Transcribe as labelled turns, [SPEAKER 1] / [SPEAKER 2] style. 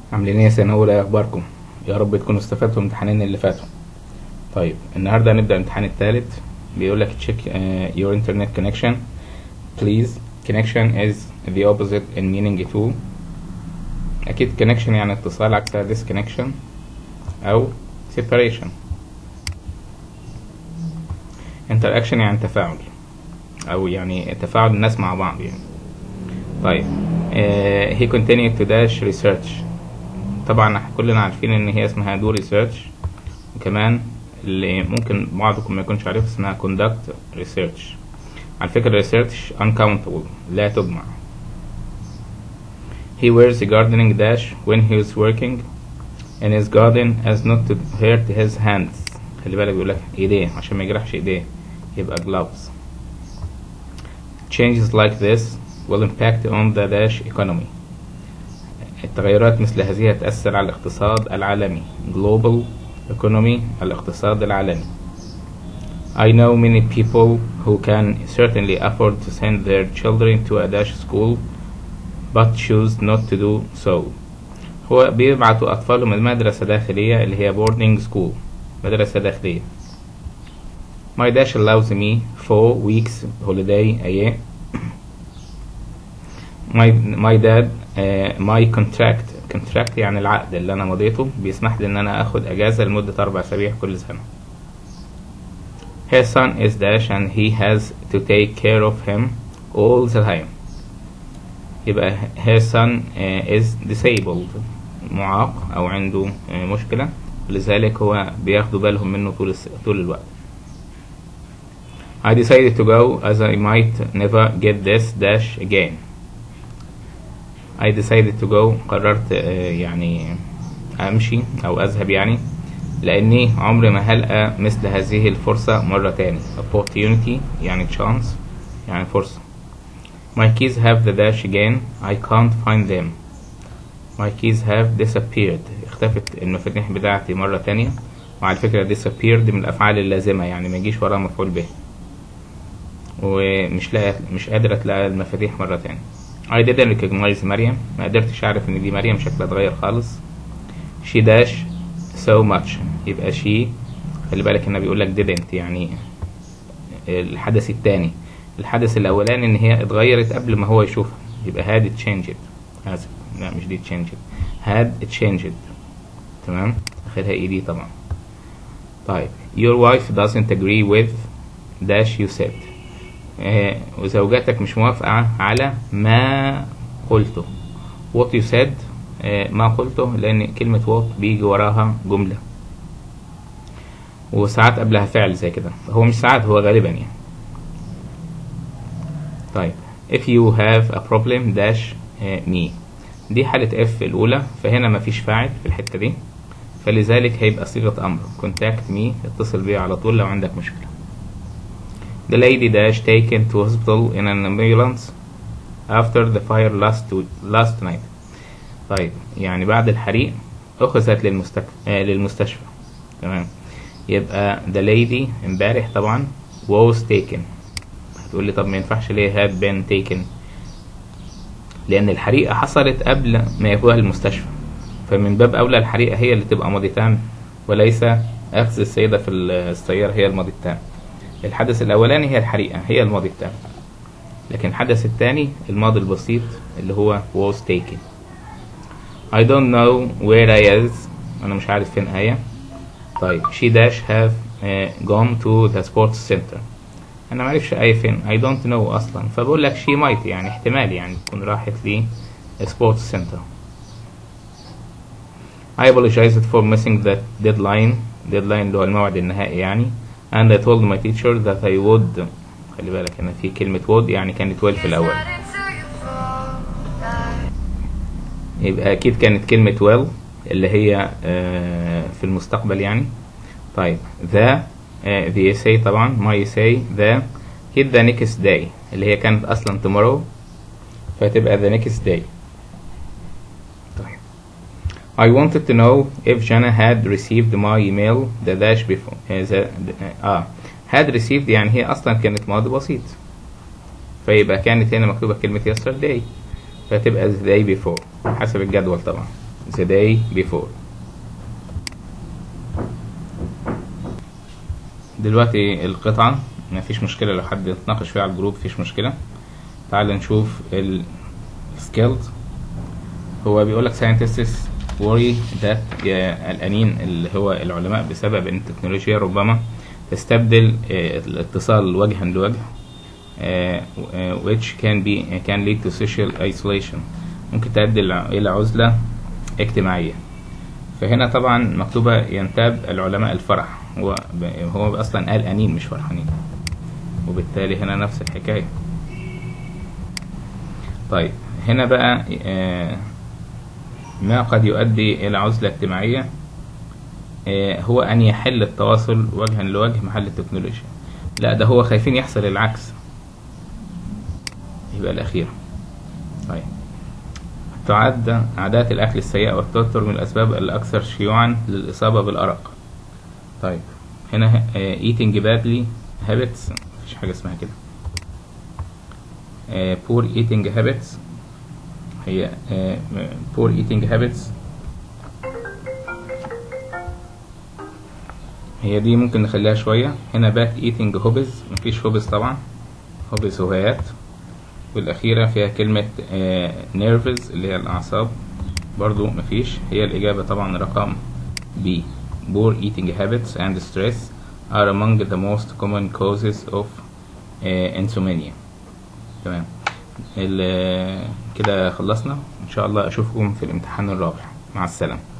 [SPEAKER 1] عاملين ايه يا سنة أولى إيه أخباركم؟ يا رب تكونوا استفدتوا من الامتحانين اللي فاتوا. طيب النهارده هنبدأ الامتحان الثالث بيقول لك check uh, your internet connection please connection is the opposite in meaning to أكيد connection يعني اتصال عكسها disconnection أو separation interaction يعني تفاعل أو يعني تفاعل الناس مع بعض يعني طيب uh, he continued to dash research طبعا كلنا عارفين ان هي اسمها دو ريسيرش وكمان اللي ممكن بعضكم ما يكونش عارف اسمها conduct research على فكرة research uncountable لا تجمع he wears a gardening dash when he is working in his garden as not to hurt his hands خلي بالك بيقول لك ايديه عشان ما يجرحش ايديه يبقى gloves changes like this will impact on the dash economy التغيرات مثل هذه تأثر على الاقتصاد العالمي global economy الاقتصاد العالمي I know many people who can certainly afford to send their children to a dash school but choose not to do so هو بيبعتوا أطفالهم المدرسة داخلية اللي هي boarding school مدرسة داخلية My dash allows me four weeks holiday a year my my dad uh, my contract contract يعني العقد اللي انا مضيته بيسمح لي ان انا اخد اجازه لمده اربع اسابيع كل سنه Her son is Dash and he has to take care of him all the time يبقى her son uh, is disabled معاق او عنده uh, مشكله لذلك هو بياخدوا بالهم منه طول الس... طول الوقت I decided to go as I might never get this dash again I decided to go قررت يعني أمشي أو أذهب يعني لأني عمري ما هلقى مثل هذه الفرصة مرة تاني opportunity يعني chance يعني فرصة My keys have the dash again I can't find them My keys have disappeared اختفت المفاتيح بتاعتي مرة تانية وعلى فكرة disappeared من الأفعال اللازمة يعني ما يجيش وراها مفعول به ومش لاقي مش قادر أتلاقي المفاتيح مرة تانية I didn't recognize مريم ما قدرتش اعرف ان دي مريم شكلها اتغير خالص she dash so much يبقى she خلي بالك هنا بيقول لك didn't يعني الحدث التاني الحدث الاولاني ان هي اتغيرت قبل ما هو يشوفها يبقى had changed اسف لا مش دي changed had changed تمام اخرها اي دي طبعا طيب your wife doesn't agree with dash you said آه وزوجتك مش موافقة على ما قلته what you said آه ما قلته لأن كلمة what بيجي وراها جملة وساعات قبلها فعل زي كده هو مش ساعات هو غالبا يعني طيب if you have a problem dash آه me دي حالة if الأولى فهنا مفيش فاعل في الحتة دي فلذلك هيبقى صيغة أمر contact me اتصل بي على طول لو عندك مشكلة The lady dash taken to hospital in an ambulance after the fire last last night. طيب يعني بعد الحريق أخذت للمستشفى آه للمستشفى تمام يبقى the lady امبارح طبعا was taken هتقول لي طب ما ينفعش ليه had been taken لأن الحريقة حصلت قبل ما ياخدوها المستشفى فمن باب أولى الحريقة هي اللي تبقى ماضي تام وليس أخذ السيدة في السيارة هي الماضي التام الحدث الأولاني هي الحريقة هي الماضي التام لكن الحدث الثاني الماضي البسيط اللي هو was taken I don't know where I is أنا مش عارف فين آية طيب she dash have uh, gone to the sports center أنا معرفش آية فين I don't know أصلا فبقول لك she might يعني احتمال يعني تكون راحت لي sports center I apologized for missing that deadline deadline اللي هو الموعد النهائي يعني and I told my teacher that I would خلي بالك هنا في كلمة would يعني كانت will في الأول يبقى أكيد كانت كلمة will اللي هي في المستقبل يعني طيب the the essay طبعا my essay the hit the next day اللي هي كانت أصلا tomorrow فتبقى the next day طيب I wanted to know if Jana had received my email the dash before uh, the, uh, had received يعني هي أصلا كانت ماضي بسيط فيبقى كانت هنا مكتوبة كلمة yesterday فتبقى the day before حسب الجدول طبعا the day before دلوقتي القطعة مفيش مشكلة لو حد يتناقش فيها على الجروب مفيش مشكلة تعال نشوف ال skilled هو بيقول لك scientists worry that آه، القلقانين اللي هو العلماء بسبب ان التكنولوجيا ربما تستبدل آه، الاتصال وجها لوجه آه، آه، which can be can lead to social isolation ممكن تؤدي الع- إلى عزلة اجتماعية فهنا طبعا مكتوبة ينتاب العلماء الفرح هو ب- هو أصلا قلقانين مش فرحانين وبالتالي هنا نفس الحكاية طيب هنا بقى آه، ما قد يؤدي إلى عزلة اجتماعية آه، هو أن يحل التواصل وجها لوجه محل التكنولوجيا لا ده هو خايفين يحصل العكس يبقى الأخير طيب تعد عادات الأكل السيئة والتوتر من الأسباب الأكثر شيوعا للإصابة بالأرق طيب هنا آه، eating badly habits مفيش حاجة اسمها كده آه، poor eating habits هي آه، poor eating habits هي دي ممكن نخليها شوية هنا bad eating hobbies مفيش hobbies طبعا hobbies هوايات والأخيرة فيها كلمة آه، nerves اللي هي الأعصاب برضو مفيش هي الإجابة طبعا رقم B poor eating habits and stress are among the most common causes of آه، insomnia تمام ال- كده خلصنا إن شاء الله أشوفكم في الامتحان الرابع مع السلامة